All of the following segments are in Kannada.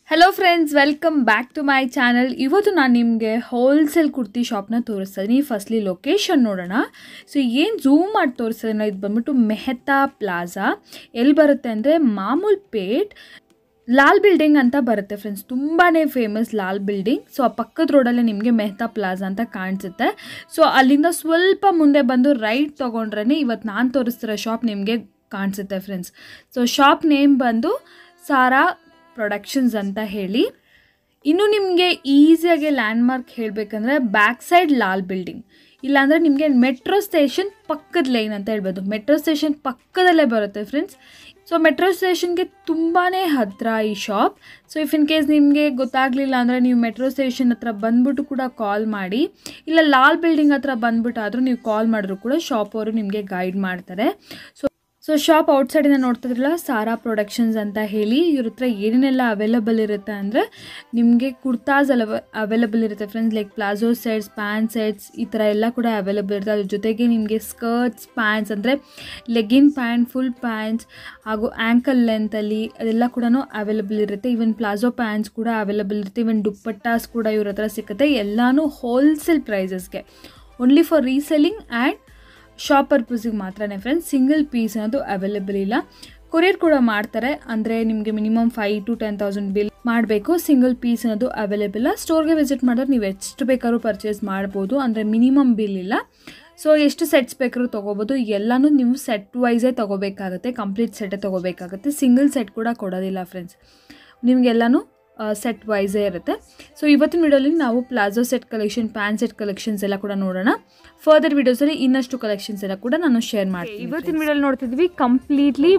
Hello friends welcome back to my channel ಇವತ್ತು ನಾನು ನಿಮಗೆ ಹೋಲ್ಸೇಲ್ ಕುರ್ತಿ ಶಾಪ್ನ ತೋರಿಸ್ತಾ ಇದ್ದೀನಿ ಫಸ್ಟ್ಲಿ ಲೊಕೇಶನ್ ನೋಡೋಣ ಸೊ ಏನು ಝೂಮ್ ಮಾಡಿ ತೋರಿಸ್ತಾ ಇದ್ದೀನಿ ಇದು ಬಂದ್ಬಿಟ್ಟು ಮೆಹತಾ ಪ್ಲಾಜಾ ಎಲ್ಲಿ ಬರುತ್ತೆ ಅಂದರೆ ಮಾಮೂಲ್ ಪೇಟ್ ಲಾಲ್ ಬಿಲ್ಡಿಂಗ್ ಅಂತ ಬರುತ್ತೆ ಫ್ರೆಂಡ್ಸ್ ತುಂಬಾ ಫೇಮಸ್ ಲಾಲ್ ಬಿಲ್ಡಿಂಗ್ ಸೊ ಆ ಪಕ್ಕದ ರೋಡಲ್ಲೇ ನಿಮಗೆ ಮೆಹ್ತಾ ಪ್ಲಾಜಾ ಅಂತ ಕಾಣಿಸುತ್ತೆ ಸೊ ಅಲ್ಲಿಂದ ಸ್ವಲ್ಪ ಮುಂದೆ ಬಂದು ರೈಟ್ ತೊಗೊಂಡ್ರೆ ಇವತ್ತು ನಾನು ತೋರಿಸ್ತಿರೋ ಶಾಪ್ ನಿಮಗೆ ಕಾಣಿಸುತ್ತೆ ಫ್ರೆಂಡ್ಸ್ ಸೊ ಶಾಪ್ ನೇಮ್ ಬಂದು ಸಾರಾ ಪ್ರೊಡಕ್ಷನ್ಸ್ ಅಂತ ಹೇಳಿ ಇನ್ನು ನಿಮಗೆ ಈಸಿಯಾಗಿ ಲ್ಯಾಂಡ್ಮಾರ್ಕ್ ಹೇಳಬೇಕಂದ್ರೆ ಬ್ಯಾಕ್ ಸೈಡ್ ಲಾಲ್ ಬಿಲ್ಡಿಂಗ್ ಇಲ್ಲಾಂದರೆ ನಿಮಗೆ ಮೆಟ್ರೋ ಸ್ಟೇಷನ್ ಪಕ್ಕದ ಲೈನ್ ಅಂತ ಹೇಳ್ಬೋದು ಮೆಟ್ರೋ ಸ್ಟೇಷನ್ ಪಕ್ಕದಲ್ಲೇ ಬರುತ್ತೆ ಫ್ರೆಂಡ್ಸ್ ಸೊ ಮೆಟ್ರೋ ಸ್ಟೇಷನ್ಗೆ ತುಂಬಾ ಹತ್ತಿರ ಈ shop so if in case ನಿಮಗೆ ಗೊತ್ತಾಗಲಿಲ್ಲ ಅಂದರೆ ನೀವು ಮೆಟ್ರೋ ಸ್ಟೇಷನ್ ಹತ್ರ ಬಂದ್ಬಿಟ್ಟು ಕೂಡ ಕಾಲ್ ಮಾಡಿ ಇಲ್ಲ ಲಾಲ್ ಬಿಲ್ಡಿಂಗ್ ಹತ್ರ ಬಂದ್ಬಿಟ್ಟು ಆದರೂ ನೀವು ಕಾಲ್ ಮಾಡಿದ್ರು ಕೂಡ ಶಾಪ್ ಅವರು ನಿಮಗೆ ಗೈಡ್ ಮಾಡ್ತಾರೆ ಸೊ ಸೊ ಶಾಪ್ ಔಟ್ಸೈಡಿಂದ ನೋಡ್ತಿದ್ರಲ್ಲ ಸಾರಾ ಪ್ರೊಡಕ್ಷನ್ಸ್ ಅಂತ ಹೇಳಿ ಇವ್ರ ಹತ್ರ ಏನೇನೆಲ್ಲ ಅವೈಲಬಲ್ ಇರುತ್ತೆ ಅಂದರೆ ನಿಮಗೆ ಕುರ್ತಾಸ್ ಅಲ ಅವೈಲಬಲ್ ಇರುತ್ತೆ friends like palazzo sets pant sets ಈ ಥರ ಎಲ್ಲ ಕೂಡ ಅವೈಲಬಲ್ ಇರುತ್ತೆ ಅದ್ರ ಜೊತೆಗೆ ನಿಮಗೆ ಸ್ಕರ್ಟ್ಸ್ ಪ್ಯಾಂಟ್ಸ್ ಅಂದರೆ ಲೆಗಿನ್ ಪ್ಯಾಂಟ್ ಫುಲ್ ಪ್ಯಾಂಟ್ಸ್ ಹಾಗೂ ಆ್ಯಂಕಲ್ ಲೆಂತಲ್ಲಿ ಅದೆಲ್ಲ ಕೂಡ ಅವೈಲಬಲ್ ಇರುತ್ತೆ ಈವನ್ ಪ್ಲಾಜೋ ಪ್ಯಾಂಟ್ಸ್ ಕೂಡ ಅವೈಲಬಲ್ ಇರುತ್ತೆ ಈವನ್ ದುಪ್ಪಟ್ಟಾಸ್ ಕೂಡ ಇವ್ರ ಹತ್ರ ಸಿಗುತ್ತೆ ಎಲ್ಲನೂ ಹೋಲ್ಸೇಲ್ ಪ್ರೈಸಸ್ಗೆ only for reselling and shop ಪರ್ಪಸಿಗೆ ಮಾತ್ರನೇ ಫ್ರೆಂಡ್ಸ್ ಸಿಂಗಲ್ ಪೀಸ್ ಅನ್ನೋದು ಅವೈಲೇಬಲ್ ಇಲ್ಲ ಕೊರಿಯರ್ ಕೂಡ ಮಾಡ್ತಾರೆ ಅಂದರೆ ನಿಮಗೆ minimum five to ten thousand bill ಮಾಡಬೇಕು ಸಿಂಗಲ್ ಪೀಸ್ ಅನ್ನೋದು ಅವೈಲೇಬಲ್ ಇಲ್ಲ ಸ್ಟೋರ್ಗೆ ವಿಸಿಟ್ ಮಾಡಿದ್ರೆ ನೀವು ಎಷ್ಟು ಬೇಕಾದ್ರೂ ಪರ್ಚೇಸ್ ಮಾಡ್ಬೋದು ಅಂದರೆ ಮಿನಿಮಮ್ ಬಿಲ್ ಇಲ್ಲ ಸೊ ಎಷ್ಟು ಸೆಟ್ಸ್ ಬೇಕಾದ್ರೂ ತೊಗೋಬೋದು ಎಲ್ಲನೂ ನೀವು ಸೆಟ್ ವೈಸೇ ತೊಗೋಬೇಕಾಗುತ್ತೆ ಕಂಪ್ಲೀಟ್ ಸೆಟ್ಟೇ ತೊಗೋಬೇಕಾಗುತ್ತೆ ಸಿಂಗಲ್ ಸೆಟ್ ಕೂಡ ಕೊಡೋದಿಲ್ಲ ಫ್ರೆಂಡ್ಸ್ ನಿಮಗೆಲ್ಲನೂ ಸೆಟ್ ವೈಸೇ ಇರುತ್ತೆ ಸೊ ಇವತ್ತಿನ ವಿಡಿಯೋಲಿ ನಾವು palazzo set collection pant set collections ಎಲ್ಲ ಕೂಡ ನೋಡೋಣ ಫರ್ದರ್ ವಿಡಿಯೋಸಲ್ಲಿ ಇನ್ನಷ್ಟು ಕಲೆಕ್ಷನ್ಸ್ ಎಲ್ಲ ಕೂಡ ನಾನು ಶೇರ್ ಮಾಡ್ತೀನಿ ಇವತ್ತಿನ ವಿಡಿಯೋಲಿ ನೋಡ್ತಿದ್ವಿ ಕಂಪ್ಲೀಟ್ಲಿ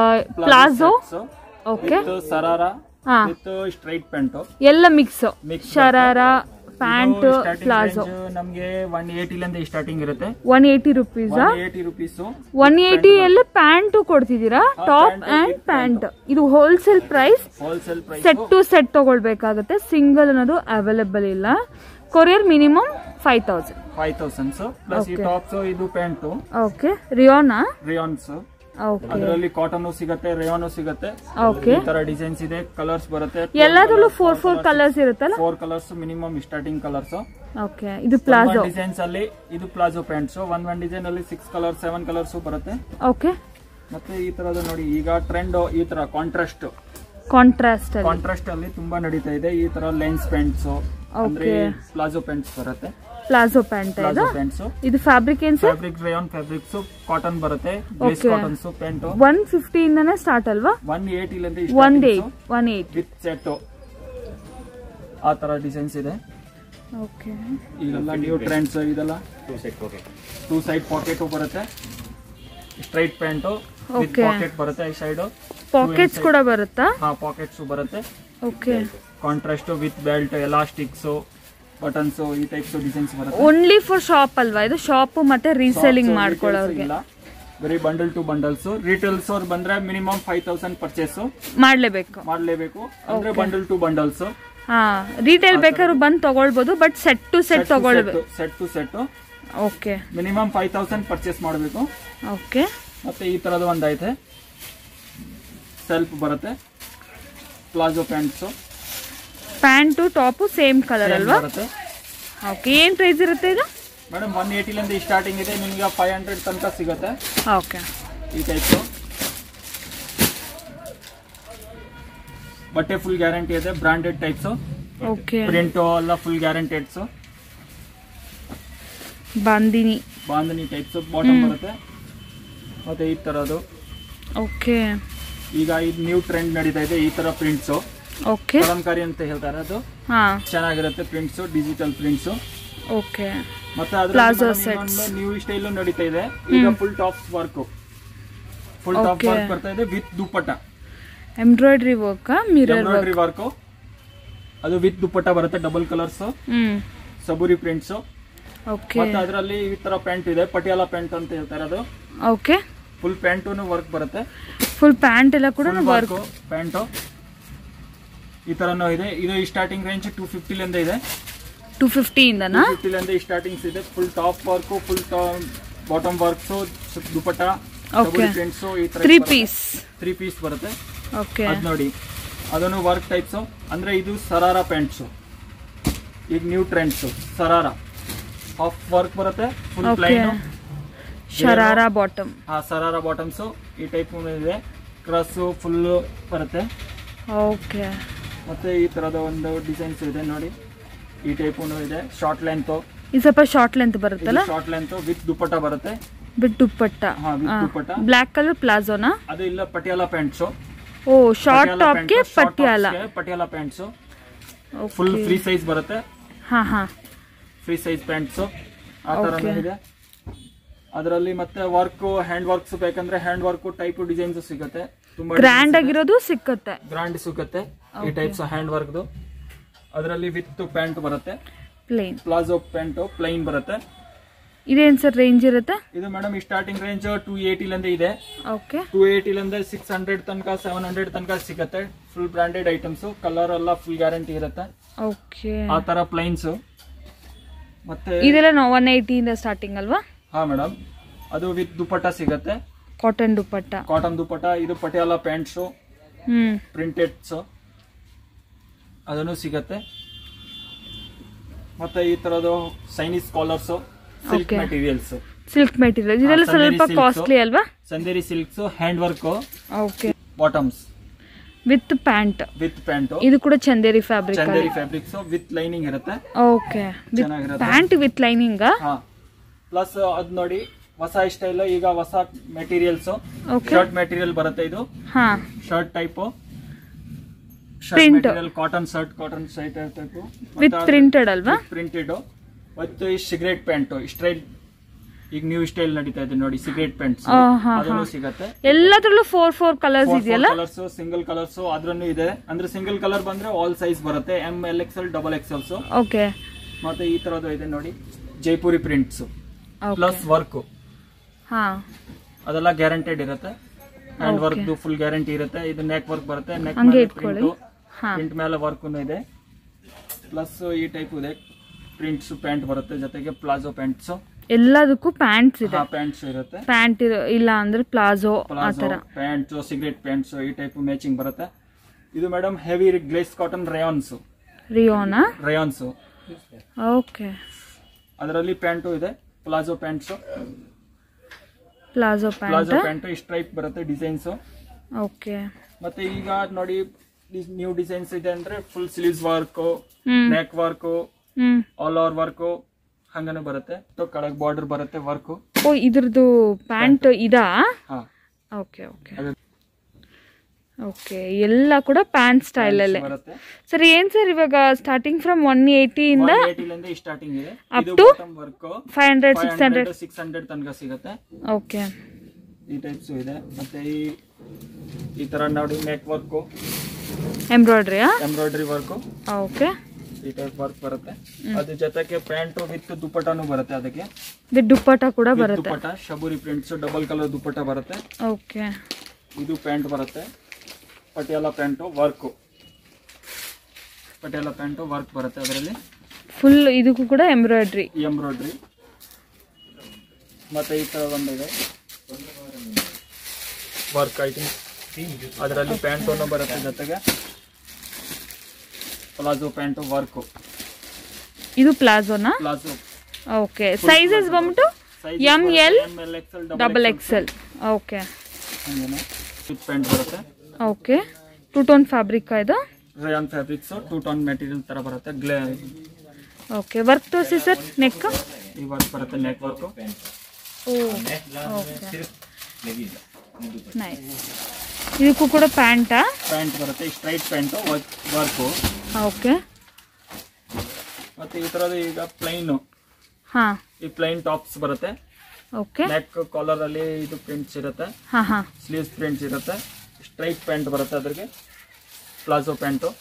ಪ್ಲಾಜೋ ಓಕೆ ಸರಾರ ಹಾ ವಿತ್ ಸ್ಟ್ರೈಟ್ ಪ್ಯಾಂಟ್ ಎಲ್ಲ mix Mix sharara pant palazzo ನಮ್ಗೆ ಒನ್ ಏಟಿಲಿಂದ ಸ್ಟಾರ್ಟಿಂಗ್ ಇರುತ್ತೆ one eighty rupees one eighty rupees one eighty ಅಲ್ಲಿ ಪ್ಯಾಂಟು ಕೊಡ್ತಿದ್ದೀರಾ ಟಾಪ್ ಅಂಡ್ ಪ್ಯಾಂಟ್ ಇದು wholesale price wholesale price set to set ತಗೊಳ್ಬೇಕಾಗುತ್ತೆ ಸಿಂಗಲ್ ಅನ್ನೋದು ಅವೈಲೇಬಲ್ ಇಲ್ಲ courier minimum five thousand five thousands plus ಈ ಟಾಪ್ಸ್ ಇದು ಪ್ಯಾಂಟ್ ಓಕೆ ರಿಯೋನಾ ರಿಯಾನ್ಸ್ ಓಕೆ ಅದರಲ್ಲಿ ಕಾಟನ್ ಸಿಗತ್ತೆ ರೇಯಾನು ಸಿಗತ್ತೆ ಓಕೆ ಈ ತರ ಡಿಸೈನ್ಸ್ ಇದೆ ಕಲರ್ಸ್ ಬರುತ್ತೆ ಎಲ್ಲದರಲ್ಲೂ ಫೋರ್ ಫೋರ್ ಕಲರ್ಸ್ ಇರುತ್ತಲ್ಲ four colours minimum starting colours okay ಇದು ಪ್ಲಾಜೋ ಡಿಸೈನ್ಸ್ ಅಲ್ಲಿ ಇದು ಪ್ಲಾಜೋ ಪ್ಯಾಂಟ್ಸ್ ಒಂದ್ ಒಂದ್ ಡಿಸೈನ್ ಅಲ್ಲಿ ಸಿಕ್ಸ್ ಕಲರ್ ಸೆವೆನ್ ಕಲರ್ಸ್ ಬರುತ್ತೆ ಓಕೆ ಮತ್ತೆ ಈ ತರದ ನೋಡಿ ಈಗ ಟ್ರೆಂಡ್ ಈ ತರ ಕಾಂಟ್ರಾಸ್ಟ್ ಕಾಂಟ್ರಾಸ್ಟ್ ಅಲ್ಲಿ ಕಾಂಟ್ರಾಸ್ಟ್ ಅಲ್ಲಿ ತುಂಬಾ ನಡೀತಾ ಇದೆ ಈ ತರ ಲೆನ್ಸ್ ಪ್ಯಾಂಟ್ಸ್ ಅಂದ್ರೆ ಪ್ಲಾಜೋ ಪ್ಯಾಂಟ್ಸ್ ಬರುತ್ತೆ ಪ್ಲಾಜೋ ಪ್ಯಾಂಟ್ ಇದು ಪ್ಲಾಜೋ ಪ್ಯಾಂಟ್ಸ್ ಇದು ಫ್ಯಾಬ್ರಿಕ್ ಏನ್ sir fabric rayon fabrics cotton ಬರುತ್ತೆ glaze Okay. Cottons pant one ಫಿಫ್ಟಿಯಿಂದನೇ ಸ್ಟಾರ್ಟ್ ಅಲ್ವಾ ಒನ್ ಏಟಿಲಿಂದ one eight one eight with set ಆ ತರ ಡಿಸೈನ್ಸ್ ಇದೆ ಓಕೆ ಈಗೆಲ್ಲ ನ್ಯೂ ಟ್ರೆಂಡ್ಸ್ ಇದೆಲ್ಲ ಟೂ ಸೈಡ್ ಪಾಕೆಟ್ ಬರುತ್ತೆ straight pant with Okay. Pocket ಬರುತ್ತೆ ಈ ಸೈಡ್ ಪಾಕೆಟ್ಸ್ ಕೂಡ ಬರುತ್ತಾ ಹಾ ಪಾಕೆಟ್ಸ್ ಬರುತ್ತೆ okay contrast with belt elastics buttons ಈ ಟೈಪ್ಸ್ ಡಿಸೈನ್ಸ್ ಬರುತ್ತೆ ಓನ್ಲಿ ಫಾರ್ ಶಾಪ್ ಅಲ್ವಾ ಇದು ಶಾಪ್ ಮತ್ತೆ ರೀಸೆಲ್ಲಿಂಗ್ Shops, ಮಾಡ್ಕೊಳ್ಳೋರ್ಗೆ retails ಇಲ್ಲ ಬರೀ ಬಂಡಲ್ ಟು ಬಂಡಲ್ಸ್ ರಿಟೇಲ್ಸ್ ಅವ್ರು ಬಂದ್ರೆ ಮಿನಿಮಮ್ ಫೈವ್ ತೌಸಂಡ್ ಪರ್ಚೇಸ್ ಮಾಡ್ಲೇಬೇಕು ಮಾಡ್ಲೇಬೇಕು ಅಂದ್ರೆ ಬಂಡಲ್ ಟು ಬಂಡಲ್ಸ್ ಹಾ ರಿಟೇಲ್ ಬೇಕಾದ್ರೂ ಬಂದು ತಗೊಳ್ಬೋದು ಬಟ್ ಸೆಟ್ ಟು ಸೆಟ್ ತಗೊಳ್ಬೇಕು set to set okay minimum five thousand purchase ಮಾಡಬೇಕು ಓಕೆ ಮತ್ತೆ ಈ ತರದ ಒಂದ್ ಐತೆ ಸೆಲ್ಫ್ ಬರುತ್ತೆ palazzo pants pant top same colour ಅಲ್ವಾ ಬರುತ್ತೆ ಓಕೆ ಏನ್ ಪ್ರೈಸ್ ಇರುತ್ತೆ ಇದು ಮೇಡಮ್ ಒನ್ ಏಟಿಲಿಂದ ಸ್ಟಾರ್ಟಿಂಗ್ ಇದೆ ನಿಮ್ಗೆ ಫೈವ್ ಹಂಡ್ರೆಡ್ ತನಕ ಸಿಗುತ್ತೆ ಓಕೆ ಈ ಟೈಪ್ಸ್ ಬಟ್ಟೆ ಫುಲ್ ಗ್ಯಾರಂಟಿ ಇದೆ ಬ್ರಾಂಡೆಡ್ ಟೈಪ್ಸ್ ಓಕೆ ಪ್ರಿಂಟ್ ಎಲ್ಲ full guaranteeds bandhani bandhani types bottom ಬರುತ್ತೆ ಮತ್ತೆ ಈ ತರದು ಓಕೆ ಈಗ ಇದು ನ್ಯೂ ಟ್ರೆಂಡ್ ನಡೀತಾ ಇದೆ ಈ ತರ ಪ್ರಿಂಟ್ಸ್ ಓಕೆ ಕಲಂಕಾರಿ ಅಂತ ಹೇಳ್ತಾರೆ ಅದು ಹಾ ಚೆನ್ನಾಗಿರುತ್ತೆ ಪ್ರಿಂಟ್ಸ್ ಡಿಜಿಟಲ್ ಪ್ರಿಂಟ್ಸ್ ಓಕೆ ಮತ್ತೆ Plazo ಅದ್ರ ನ್ಯೂ ಸ್ಟೈಲ್ ನಡೀತಾ ಇದೆ ಈಗ full tops work full top Okay. Work ಬರ್ತಾ ಇದೆ with dupatta embroidery work mirror work embroidery work ಅದು ವಿತ್ ದುಪ್ಪಟ್ಟ ಬರುತ್ತೆ ಡಬಲ್ ಕಲರ್ಸ್ ಹ್ಮ್ ಸಬೂರಿ ಪ್ರಿಂಟ್ಸ್ ಓಕೆ ಮತ್ತೆ ಅದರಲ್ಲಿ ಈ ತರ ಪ್ಯಾಂಟ್ ಇದೆ ಪಟಿಯಾಲ ಪ್ಯಾಂಟ್ ಅಂತ ಹೇಳ್ತಾರೆ ಅದು ಓಕೆ ಫುಲ್ ಪ್ಯಾಂಟು ವರ್ಕ್ ಬರುತ್ತೆ ಫುಲ್ ಪ್ಯಾಂಟ್ ಎಲ್ಲ ಕೂಡ ವರ್ಕ್ ವರ್ಕ್ ಪ್ಯಾಂಟು ಈ ತರನೂ ಇದೆ ಇದು ಸ್ಟಾರ್ಟಿಂಗ್ ರೇಂಜ್ ಟೂ ಫಿಫ್ಟಿಲಿಂದ ಇದೆ ಟು ಫಿಫ್ಟಿಯಿಂದನಾ ಫಿಫ್ಟಿಲಿಂದ ಸ್ಟಾರ್ಟಿಂಗ್ಸ್ ಇದೆ full top work full bottom works dupatta Okay. Prints ಈ ತರ ತ್ರೀ ಪೀಸ್ ತ್ರೀ ಪೀಸ್ ಬರುತ್ತೆ ಓಕೆ ಅದ್ ನೋಡಿ ಅದನ್ನು ವರ್ಕ್ ಟೈಪ್ಸು ಅಂದರೆ ಇದು ಸರಾರ ಪ್ಯಾಂಟ್ಸು ಈಗ new trends sharara half work ಬರುತ್ತೆ full okay plain sharara bottom ಆ ಸರಾರ ಬಾಟಮ್ಸು ಈ ಟೈಪ್ ಇದೆ ಕ್ರಾಸು ಫುಲ್ಲು ಬರುತ್ತೆ ಓಕೆ ಮತ್ತೆ ಈ ಥರದ ಒಂದು ಡಿಸೈನ್ಸ್ ಇದೆ ನೋಡಿ ಈ ಟೈಪು ಇದೆ ಶಾರ್ಟ್ ಲೆಂತು ಇದು ಸ್ವಲ್ಪ ಶಾರ್ಟ್ ಲೆಂತ್ ಬರುತ್ತಲ್ಲ ಶಾರ್ಟ್ ಲೆಂತ್ ವಿತ್ ದುಪಟ್ಟ ಬರುತ್ತೆ ಬಿಟ್ ದುಪ್ಪಟ್ಟ ಹಾ ವಿತ್ ದುಪಟ್ಟ ಬ್ಲ್ಯಾಕ್ ಕಲರ್ ಪ್ಲಾಜೋನಾ ಅದು ಇಲ್ಲ ಪಟಿಯಾಲ ಪ್ಯಾಂಟ್ಸು ಓ ಶಾರ್ಟ್ ಟಾಪ್ಗೆ Patiala Patiala pants full free size ಬರುತ್ತೆ ಹಾ ಹಾ ಫ್ರೀ ಸೈಜ್ ಪ್ಯಾಂಟ್ಸು ಆ ಥರನೂ ಇದೆ ಅದರಲ್ಲಿ ಮತ್ತೆ ವರ್ಕ್ ಹ್ಯಾಂಡ್ ವರ್ಕ್ಸ್ ಬೇಕಂದ್ರೆ ಹ್ಯಾಂಡ್ ವರ್ಕ್ ಟೈಪ್ ಡಿಸೈನ್ಸ್ ಸಿಗುತ್ತೆ ತುಂಬಾ ಗ್ರ್ಯಾಂಡ್ ಆಗಿರೋದು ಸಿಕ್ಕತ್ತೆ ಗ್ರಾಂಡ್ ಸಿಗುತ್ತೆ ಈ ಟೈಪ್ಸ್ ಹ್ಯಾಂಡ್ ವರ್ಕ್ದು ಅದರಲ್ಲಿ ವಿತ್ ಪ್ಯಾಂಟ್ ಬರುತ್ತೆ ಪ್ಲೇನ್ ಪ್ಲಾಜೋ ಪ್ಯಾಂಟು ಪ್ಲೈನ್ ಬರುತ್ತೆ ಇದೇನ್ ಸರ್ ರೇಂಜ್ ಇರುತ್ತೆ ಇದು ಮೇಡಮ್ ಈ ಸ್ಟಾರ್ಟಿಂಗ್ ರೇಂಜ್ ಟೂ ಏಯ್ಟಿಲಿಂದ ಇದೆ ಓಕೆ ಟೂ ಏಯ್ಟಿಲಿಂದ ಸಿಕ್ಸ್ ಹಂಡ್ರೆಡ್ ತನಕ ಸೆವೆನ್ ಹಂಡ್ರೆಡ್ ತನಕ ಸಿಗುತ್ತೆ ಫುಲ್ ಬ್ರಾಂಡೆಡ್ ಐಟಮ್ಸ್ ಕಲರ್ ಎಲ್ಲ ಫುಲ್ ಗ್ಯಾರಂಟಿ ಇರುತ್ತೆ ಓಕೆ ಆ ತರ ಪ್ಲೈನ್ಸ್ ಮತ್ತೆ ಇದೆಲ್ಲ ಒನ್ ಏಯ್ಟಿಯಿಂದ ಸ್ಟಾರ್ಟಿಂಗ್ ಅಲ್ವಾ ಹಾ ಮೇಡಮ್ ಅದು ವಿತ್ ದುಪಟ್ಟ ಸಿಗತ್ತೆ ಕಾಟನ್ ದುಪ್ಪಟ್ಟ ಕಾಟನ್ ದುಪಟ್ಟ ಇದು ಪಟಿಯಾಲ ಪ್ಯಾಂಟ್ಸು ಹ್ಮ್ ಪ್ರಿಂಟೆಡ್ಸ್ ಅದನ್ನು ಸಿಗತ್ತೆ ಮತ್ತೆ ಈ ತರದ್ದು Chinese collars silk Okay. Materials silk material ಇದೆಲ್ಲ ಹಾ, ಚಂದೇರಿ ಸ್ವಲ್ಪ silks. ಕಾಸ್ಟ್ಲಿ ಅಲ್ವಾ Chanderi silks hand work okay bottoms with pant with pant ಇದು ಕೂಡ Chanderi fabric Chanderi fabrics with lining ಇರುತ್ತೆ ಓಕೆ ವಿತ್ ಚೆನ್ನಾಗಿರುತ್ತೆ ಪ್ಯಾಂಟ್ ವಿತ್ ಲೈನಿಂಗ್ ಹಾ ಪ್ಲಸ್ ಅದ್ ನೋಡಿ ಹೊಸ ಸ್ಟೈಲ್ ಈಗ ಹೊಸ ಮೆಟೀರಿಯಲ್ಸ್ ಓಕೆ ಶರ್ಟ್ ಮೆಟೀರಿಯಲ್ ಬರುತ್ತೆ ಇದು ಹಾ shirt type shirt Print. Material cotton shirt cotton shirt type with printed ಅಲ್ವಾ ಪ್ರಿಂಟೆಡ್ ಮತ್ತು ಈ ಸಿಗರೇಟ್ ಪ್ಯಾಂಟ್ ಸ್ಟೈಲ್ ಈಗ ನ್ಯೂ ಸ್ಟೈಲ್ ನಡೀತಾ ಇದೆ ನೋಡಿ ಸಿಗರೇಟ್ ಪ್ಯಾಂಟ್ಸ್ ಆ, ಹಾ, ಅದನ್ನು ಹಾ. ಸಿಗತ್ತೆ ಎಲ್ಲದ್ರಲ್ಲೂ ಫೋರ್ ಫೋರ್ ಕಲರ್ಸ್ ಇದೆಯಲ್ಲ ಕಲರ್ಸ್ ಸಿಂಗಲ್ ಕಲರ್ಸ್ ಅದ್ರನ್ನು ಇದೆ ಅಂದ್ರೆ ಸಿಂಗಲ್ ಕಲರ್ ಬಂದ್ರೆ ಆಲ್ ಸೈಜ್ ಬರುತ್ತೆ M L XL double XLs okay ಮತ್ತೆ ಈ ತರದ್ದು ಇದೆ ನೋಡಿ Jaipuri prints okay plus work ಹಾ ಅದೆಲ್ಲ ಗ್ಯಾರಂಟೆಡ್ ಇರುತ್ತೆ hand Okay. Work full guarantee ಇರುತ್ತೆ ಇದು ನೆಕ್ ವರ್ಕ್ ಬರುತ್ತೆ ನೆಕ್ ಹಂಗೆ ಮೇಲೆ ಇಟ್ಕೊಳ್ಳಿ ಪ್ರಿಂಟ್ ಹಾ ಪ್ರಿಂಟ್ ಮೇಲೆ ವರ್ಕ್ ಇದೆ ಪ್ಲಸ್ ಈ ಟೈಪ್ ಇದೆ ಪ್ರಿಂಟ್ಸ್ ಪ್ಯಾಂಟ್ ಬರುತ್ತೆ ಜೊತೆಗೆ ಪ್ಲಾಜೋ ಪ್ಯಾಂಟ್ಸ್ ಎಲ್ಲದಕ್ಕೂ ಪ್ಯಾಂಟ್ಸ್ ಇದೆ ಪ್ಯಾಂಟ್ಸ್ ಇರುತ್ತೆ ಪ್ಯಾಂಟ್ ಇಲ್ಲ ಅಂದ್ರೆ ಪ್ಲಾಜೋ ಆ ಪ್ಲಾಜೋ ತರ ಪ್ಯಾಂಟ್ ಸಿಗರೇಟ್ ಪ್ಯಾಂಟ್ಸ್ ಈ ಟೈಪ್ ಮ್ಯಾಚಿಂಗ್ ಬರುತ್ತೆ ಇದು madam heavy glace cotton rayons ರಿಯೋನಾ ರಯಾನ್ಸ್ ಓಕೆ ಅದರಲ್ಲಿ ಪ್ಯಾಂಟು ಇದೆ palazzo pants palazzo palazzo pant pant ಇಷ್ಟು ಟೈಪ್ ಬರುತ್ತೆ ಡಿಸೈನ್ಸ್ ಓಕೆ ಮತ್ತೆ ಈಗ ನೋಡಿ ನ್ಯೂ ಡಿಸೈನ್ಸ್ ಇದೆ ಅಂದ್ರೆ full sleeves work hmm neck work hmm all over work ಹಂಗನು ಬರುತ್ತೆ ಕೆಳಗೆ ಬಾರ್ಡರ್ ಬರುತ್ತೆ ವರ್ಕ್ ಓ ಇದ್ರದ್ದು ಪ್ಯಾಂಟ್ ಇದಾ ಹಾ ಓಕೆ ಓಕೆ ಅದು ಓಕೆ ಎಲ್ಲ ಕೂಡ ಪ್ಯಾಂಟ್ ಸ್ಟೈಲ್ ಅಲ್ಲೇ ಬರುತ್ತೆ ಸರ್ ಏನ್ ಸರ್ ಇವಾಗ ಸ್ಟಾರ್ಟಿಂಗ್ ಫ್ರಮ್ ಒನ್ ಏಯ್ಟಿಯಿಂದ ಏಟಿಲಿಂದ ಸ್ಟಾರ್ಟಿಂಗ್ ಇದೆ Up ಇದು to? Bottom work five hundred six hundred six hundred ತನಕ ಸಿಗುತ್ತೆ ಓಕೆ ಈ ಟೈಪ್ಸ್ ಇದೆ ಮತ್ತೆ ಈ ಈ ತರ ನೋಡಿ ನೆಕ್ ವರ್ಕ್ ಎಂಬ್ರಾಯ್ಡ್ರಿಯಾ ಎಂಬ್ರಾಯ್ಡ್ರಿ ವರ್ಕ್ ಓಕೆ ಈ ಟೈಪ್ ವರ್ಕ್ ಬರುತ್ತೆ ಅದ್ರ ಜೊತೆಗೆ ಪ್ಯಾಂಟ್ ವಿತ್ ದುಪ್ಪಟ್ಟನು ಬರುತ್ತೆ ಅದಕ್ಕೆ ವಿತ್ ದುಪ್ಪಟ್ಟ ಕೂಡ With ಬರುತ್ತೆ dupatta shibori prints double colour dupatta ಬರುತ್ತೆ ಓಕೆ ಇದು ಪ್ಯಾಂಟ್ ಬರುತ್ತೆ Patiala pant work Patiala pant work ಬರುತ್ತೆ ಅದರಲ್ಲಿ ಫುಲ್ ಇದಕ್ಕೂ ಕೂಡ ಎಂಬ್ರಾಯ್ಡ್ರಿ ಎಂಬ್ರಾಯ್ಡ್ರಿ ಮತ್ತೆ ಈ ತರ ಒಂದಿದೆ ವರ್ಕ್ ಐಟಮ್ ಅದರಲ್ಲಿ ಪ್ಯಾಂಟನ್ನು ಬರುತ್ತೆ ಜೊತೆಗೆ ಪ್ಲಾಜೋ ಪ್ಯಾಂಟು ವರ್ಕು ಇದು ಪ್ಲಾಜೋನಾ ಪ್ಲಾಜೋ ಓಕೆ ಸೈಜಸ್ ಬಂದ್ಬಿಟ್ಟು M L L XL double XL okay ಹಂಗೇನೆ ವಿತ್ ಪ್ಯಾಂಟ್ ಬರುತ್ತೆ ಓಕೆ ಟೂ ಟೋನ್ ಫ್ಯಾಬ್ರಿಕ್ ಇದು rayon fabrics two tone material ತರ ಬರುತ್ತೆ ಗ್ಲೇ ಓಕೆ ವರ್ಕ್ ತೋರಿಸಿ ಸರ್ ನೆಕ್ ಈ ವರ್ಕ್ ಬರುತ್ತೆ ನೆಕ್ ವರ್ಕು ಓಕೆ ನೈಸ್ ಇದಕ್ಕೂ ಕೂಡ ಪ್ಯಾಂಟಾ ಪ್ಯಾಂಟ್ ಬರುತ್ತೆ ಸ್ಟ್ರೈಟ್ ಪ್ಯಾಂಟು ವರ್ಕು ಓಕೆ ಮತ್ತೆ ಈ ತರದ ಈಗ ಪ್ಲೈನ್ ಹಾಂ ಈ ಪ್ಲೈನ್ ಟಾಪ್ಸ್ ಬರುತ್ತೆ ಓಕೆ ನೆಕ್ ಕಾಲರ್ ಅಲ್ಲಿ ಇದು ಪ್ರಿಂಟ್ಸ್ ಇರುತ್ತೆ ಹಾಂ ಹಾಂ ಸ್ಲೀವ್ಸ್ ಪ್ರಿಂಟ್ಸ್ ಇರುತ್ತೆ ಸ್ಟ್ರೈಟ್ ಪ್ಯಾಂಟ್ ಬರುತ್ತೆ ಅದ್ರಿಗೆ ಪ್ಲಾಜೋ ಪ್ಯಾಂಟು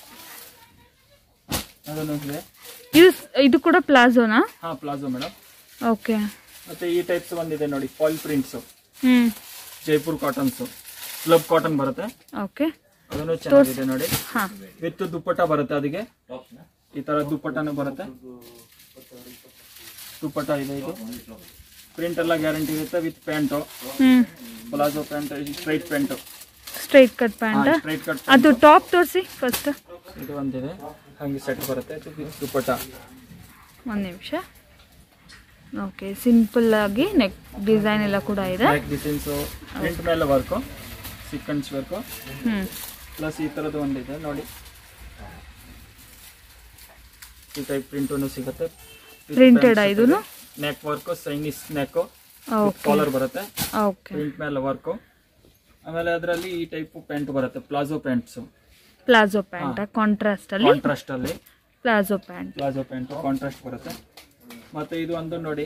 ಅದನ್ನು ಇದೆ ಇದು ಇದು ಕೂಡ ಪ್ಲಾಜೋನಾ ಹಾ ಪ್ಲಾಜೋ ಮೇಡಮ್ ಓಕೆ ಮತ್ತೆ ಈ ಟೈಪ್ಸ್ ಬಂದಿದೆ ನೋಡಿ ಫಾಯಿಲ್ ಪ್ರಿಂಟ್ಸ್ ಹ್ಞೂ ಜೈಪುರ್ ಕಾಟನ್ಸ್ ಸ್ಲಬ್ ಕಾಟನ್ ಬರುತ್ತೆ ಓಕೆ ಅದನ್ನು ಚೆನ್ನಾಗಿದೆ ನೋಡಿ ಹಾಂ ವಿತ್ ದುಪ್ಪಟ್ಟ ಬರುತ್ತೆ ಅದಕ್ಕೆ ಈ ತರ ದುಪ್ಪಟ್ಟನು ಬರುತ್ತೆ ದುಪ್ಪಟ್ಟ ಇದೆ ಇದು ಪ್ರಿಂಟ್ ಎಲ್ಲ ಗ್ಯಾರಂಟಿ ಇರುತ್ತೆ ವಿತ್ ಪ್ಯಾಂಟು ಹ್ಞೂ palazzo pant straight pant straight cut pant straight cut ಅದು ಟಾಪ್ ತೋರಿಸಿ ಫಸ್ಟ್ ಇದು ಒಂದಿದೆ ಹಾಗೆ ಸೆಟ್ ಬರುತ್ತೆ ಇದು with ದುಪ್ಪಟ್ಟ ಒಂದು ನಿಮಿಷ ಓಕೆ ಸಿಂಪಲ್ ಆಗಿ ನೆಕ್ ಡಿಸೈನ್ ಎಲ್ಲ ಕೂಡ ಇದೆ ಬ್ಯಾಕ್ ಡಿಸೈನ್ಸು ಪ್ರಿಂಟ್ ಮೇಲೆ ವರ್ಕು ಸೀಕ್ವೆನ್ಸ್ ವರ್ಕು ಹ್ಞೂ ಪ್ಲಸ್ ಈ ಥರದ್ದು ಒಂದಿದೆ ನೋಡಿ ಈ ಟೈಪ್ ಪ್ರಿಂಟೂ ಸಿಗುತ್ತೆ Printed ಆ ಇದೂನು? Neck work Chinese neck okay collar ಬರುತ್ತೆ ಓಕೆ ಪ್ರಿಂಟ್ ಮೇಲೆ ವರ್ಕು ಆಮೇಲೆ ಅದರಲ್ಲಿ ಈ ಟೈಪ್ ಪ್ಯಾಂಟ್ ಬರುತ್ತೆ palazzo pants palazzo pant contrast ಅಲ್ಲಿ ಕಾಂಟ್ರಾಸ್ಟ್ ಅಲ್ಲಿ palazzo pant palazzo pant contrast ಬರುತ್ತೆ ಮತ್ತೆ ಇದು ಒಂದು ನೋಡಿ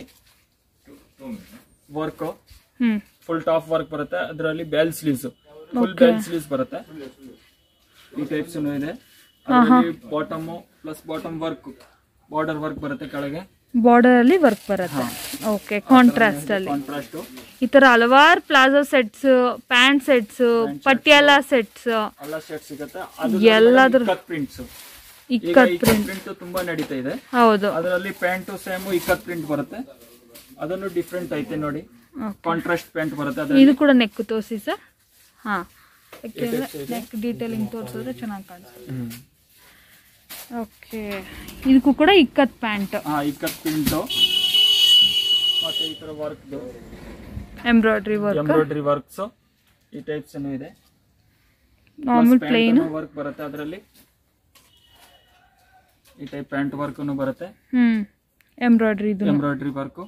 ವರ್ಕು ಹ್ಞೂ ಫುಲ್ ಟಾಪ್ ವರ್ಕ್ ಬರುತ್ತೆ ಅದರಲ್ಲಿ bell sleeves full bell sleeves ಬರುತ್ತೆ ಈ ಟೈಪ್ಸ್ ಇದೆ bottom plus bottom work border work ಬರುತ್ತೆ ಕೆಳಗೆ ಬಾರ್ಡರ್ ಅಲ್ಲಿ ವರ್ಕ್ ಬರುತ್ತೆ ಓಕೆ ಕಾಂಟ್ರಾಸ್ಟ್ ಅಲ್ಲಿ ಕಾಂಟ್ರಾಸ್ಟ್ ಈ ತರ ಹಲವಾರು palazzo sets pant sets Patiala sets ಎಲ್ಲ ಶರ್ಟ್ ಸಿಗುತ್ತೆ ಅದು ಎಲ್ಲಾದ್ರ- ಇಕ್ಕತ್ ಪ್ರಿಂಟ್ಸ್ ಈಗ ಇಕ್ಕತ್ ಇಕ್ಕತ್ ಪ್ರಿಂಟ್ ತುಂಬಾ ನಡೀತಾ ಇದೆ ಹೌದು ಅದರಲ್ಲಿ ಪ್ಯಾಂಟು ಸೇಮ್ ಇಕ್ಕತ್ ಪ್ರಿಂಟ್ ಬರುತ್ತೆ ಅದನ್ನು ಡಿಫ್ರೆಂಟ್ ಐತೆ ನೋಡಿ Okay. ಕಾಂಟ್ರಾಸ್ಟ್ ಪ್ಯಾಂಟ್ ಬರುತ್ತೆ ಅದ್ರಲ್ಲಿ ಇದು ಕೂಡ ನೆಕ್ ತೋರಿಸಿ ಸರ್ ಹಾಂ ನೆಕ್ ಡೀಟೇಲಿಂಗ್ ತೋರಿಸಿದ್ರೆ ಚೆನ್ನಾಗಿ ಕಾಣಿಸುತ್ತೆ ಓಕೆ ಇದಕ್ಕೂ ಕೂಡ ಇಕ್ಕತ್ ಪ್ಯಾಂಟ್ ಹಾ ಇಕ್ಕತ್ ಪ್ರಿಂಟು ಮತ್ತೆ ಈ ತರ work embroidery work embroidery works ಈ ಟೈಪ್ಸ್ ಇದೆ ನಾರ್ಮಲ್ ಪ್ಲೇನ್ ವರ್ಕ್ ಬರುತ್ತೆ ಅದರಲ್ಲಿ ಈ ಟೈಪ್ ಪ್ಯಾಂಟ್ ವರ್ಕ್ ಬರುತ್ತೆ ಹ್ಮ್ ಎಂಬ್ರಾಯ್ಡ್ರಿ ಇದು ಎಂಬ್ರಾಯ್ಡ್ರಿ ವರ್ಕ್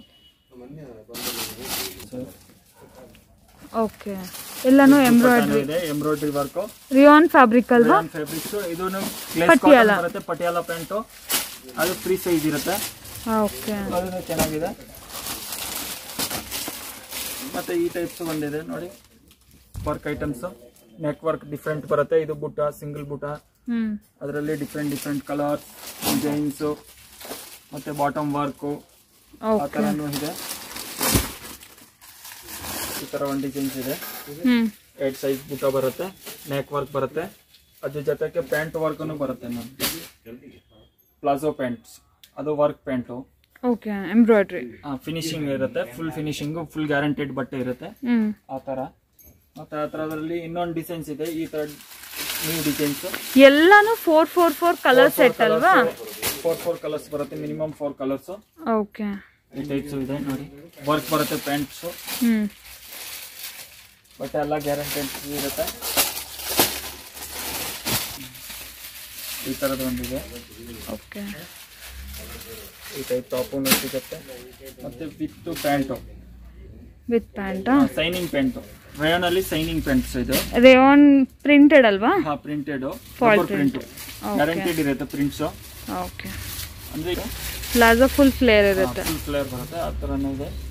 ಓಕೆ ಎಲ್ಲಾನು ಎಂಬ್ರಾಯ್ಡ್ರಿ ಇದೆ ಎಂಬ್ರಾಯ್ಡ್ರಿ ವರ್ಕ್ ರಿಯಾನ್ ಫ್ಯಾಬ್ರಿಕ್ ಅಲ್ವಾ ಫ್ಯಾಬ್ರಿಕ್ಸ್ ಇದನ್ನು ಗ್ಲೇಸ್ ಪಟಿಯಾಲ. ಕಾಟನ್ ಬರುತ್ತೆ ಪಟಿಯಾಲ ಪ್ಯಾಂಟು ಅದು ಫ್ರೀ ಸೈಜ್ ಇರುತ್ತೆ ಓಕೆ ಅದನ್ನು ಚೆನ್ನಾಗಿದೆ ಮತ್ತೆ ಈ ಟೈಪ್ಸ್ ಬಂದಿದೆ ನೋಡಿ work items neck work different ಬರುತ್ತೆ ಇದು ಬುಟ್ಟ ಸಿಂಗಲ್ ಬುಟ್ಟ ಹ್ಮ್ ಅದರಲ್ಲಿ ಡಿಫ್ರೆಂಟ್ ಡಿಫ್ರೆಂಟ್ ಕಲರ್ಸ್ ಡಿಸೈನ್ಸು ಮತ್ತೆ ಬಾಟಮ್ ವರ್ಕು ಆ ಓಕೆ ಥರನೂ ಇದೆ ಈ ಥರ ಒಂದು ಡಿಸೈನ್ಸ್ ಇದೆ ಹ್ಮ್ ಏಟ್ ಸೈಜ್ ಬುಟ್ಟ ಬರುತ್ತೆ ನೆಕ್ ವರ್ಕ್ ಬರುತ್ತೆ ಅದ್ರ ಜೊತೆಗೆ ಪ್ಯಾಂಟ್ ವರ್ಕ್ನು ಬರುತ್ತೆ ಮ್ಯಾಮ್ ಪ್ಲಾಜೋ ಪ್ಯಾಂಟ್ಸ್ ಅದು work pant okay embroidery finishing ಇರುತ್ತೆ ಫುಲ್ ಫಿನಿಶಿಂಗು ಫುಲ್ ಗ್ಯಾರಂಟೆಡ್ ಬಟ್ಟೆ ಇರುತ್ತೆ ಹ್ಮ್ ಆ ಥರ ಮತ್ತು ಆ ಥರದಲ್ಲಿ ಇನ್ನೊಂದು ಡಿಸೈನ್ಸ್ ಇದೆ ಈ ಥರ ನ್ಯೂ ಡಿಸೈನ್ಸ್ ಎಲ್ಲಾನು four four four colour set ಅಲ್ವಾ ಫೋರ್ ಫೋರ್ ಕಲರ್ಸ್ ಬರುತ್ತೆ ಮಿನಿಮಮ್ ಫೋರ್ ಕಲರ್ಸು ಓಕೆ ಈ ಟೈಪ್ಸು ಇದೆ ನೋಡಿ ವರ್ಕ್ ಬರುತ್ತೆ ಪ್ಯಾಂಟ್ಸು ಹ್ಮ್ ಬಟ್ ಎಲ್ಲ ಗ್ಯಾರಂಟೆಡ್ ಇರುತ್ತೆ ಈ ಥರದ್ದು ಒಂದಿದೆ ಓಕೆ ಈ ಟೈಪ್ ಟಾಪು ಸಿಗುತ್ತೆ ಮತ್ತೆ ವಿತ್ ಪ್ಯಾಂಟು ವಿತ್ ಪ್ಯಾಂಟಾ ಸೈನಿಂಗ್ ಪ್ಯಾಂಟು ರಯಾನಲ್ಲಿ ಸೈನಿಂಗ್ ಪ್ಯಾಂಟ್ಸ್ ಇದು ರೇಯಾನ್ ಪ್ರಿಂಟೆಡ್ ಅಲ್ವಾ ಹಾ printed Foil print print. Guaranteed ಇರುತ್ತೆ ಪ್ರಿಂಟ್ಸು ಓಕೆ ಅಂದ್ರೆ ಪ್ಲಾಜೋ ಫುಲ್ ಫ್ಲೇರ್ ಇರುತ್ತೆ ಫುಲ್ ಫ್ಲೇರ್ ಬರುತ್ತೆ ಆ ಥರನೂ ಇದೆ